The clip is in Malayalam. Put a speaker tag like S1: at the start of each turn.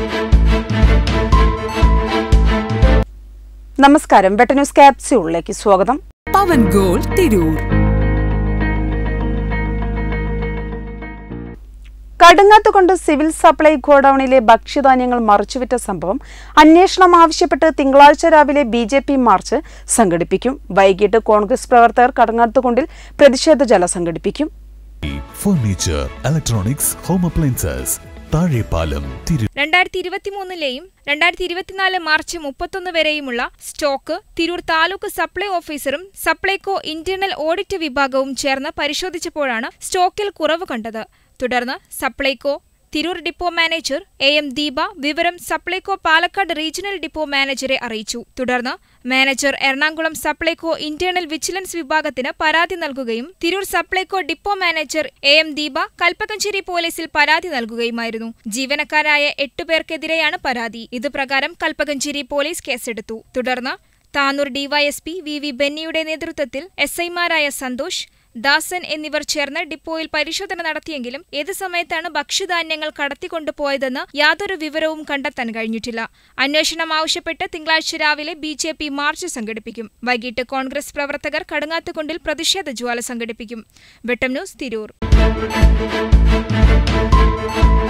S1: നമസ്കാരം വെട്ട ന്യൂസ് ക്യാപ്സ്യൂളിലേക്ക് സ്വാഗതം
S2: പവൻ ഗോൾ തിരൂർ
S1: കടുങ്ങാത്തുകൊണ്ട് സിവിൽ സപ്ലൈ ഗോഡൌണിലെ ഭക്ഷ്യധാന്യങ്ങൾ മറിച്ചുവിറ്റ സംഭവം അന്വേഷണം ആവശ്യപ്പെട്ട് തിങ്കളാഴ്ച രാവിലെ ബി ജെ പി മാർച്ച് സംഘടിപ്പിക്കും വൈകിട്ട് കോൺഗ്രസ് പ്രവർത്തകർ കടുങ്ങാത്തുകൊണ്ടിൽ പ്രതിഷേധ ജല സംഘടിപ്പിക്കും
S3: furniture electronics home appliances Thazhepalam തിരു
S4: രണ്ടായിരത്തി ഇരുപത്തിമൂന്നിലെയും രണ്ടായിരത്തി ഇരുപത്തിനാല് മാർച്ച് മുപ്പത്തൊന്ന് വരെയുമുള്ള സ്റ്റോക്ക് തിരൂർ താലൂക്ക് സപ്ലൈ ഓഫീസറും സപ്ലൈകോ ഇന്റേണൽ ഓഡിറ്റ് വിഭാഗവും ചേർന്ന് പരിശോധിച്ചപ്പോഴാണ് സ്റ്റോക്കിൽ കുറവ് കണ്ടത് തുടർന്ന് Supplyco Tirur depot manager A M Deepa വിവരം സപ്ലൈകോ പാലക്കാട് റീജിയണൽ ഡിപ്പോ മാനേജറെ അറിയിച്ചു തുടർന്ന് manager Ernakulam Supplyco internal vigilance വിഭാഗത്തിന് പരാതി നൽകുകയും Tirur Supplyco depot manager A M Deepa Kalpakanchery പോലീസിൽ പരാതി നൽകുകയുമായിരുന്നു ജീവനക്കാരായ എട്ടുപേർക്കെതിരെയാണ് പരാതി ഇതുപ്രകാരം കൽപ്പകഞ്ചേരി പോലീസ് കേസെടുത്തു തുടർന്ന് താനൂർ ഡിവൈഎസ്പി വി വി ബെന്നിയുടെ നേതൃത്വത്തിൽ എസ് ഐമാരായ സന്തോഷ് ദാസൻ എന്നിവർ ചേർന്ന് ഡിപ്പോയിൽ പരിശോധന നടത്തിയെങ്കിലും ഏത് സമയത്താണ് ഭക്ഷ്യധാന്യങ്ങൾ കടത്തിക്കൊണ്ടുപോയതെന്ന് യാതൊരു വിവരവും കണ്ടെത്താൻ കഴിഞ്ഞിട്ടില്ല അന്വേഷണം ആവശ്യപ്പെട്ട് തിങ്കളാഴ്ച രാവിലെ ബി ജെ പി മാർച്ച് സംഘടിപ്പിക്കും വൈകിട്ട് കോൺഗ്രസ് പ്രവർത്തകർ കടുങ്ങാത്തുകൊണ്ടിൽ പ്രതിഷേധ ജ്വാല സംഘടിപ്പിക്കും വെട്ടം ന്യൂസ് തിരൂർ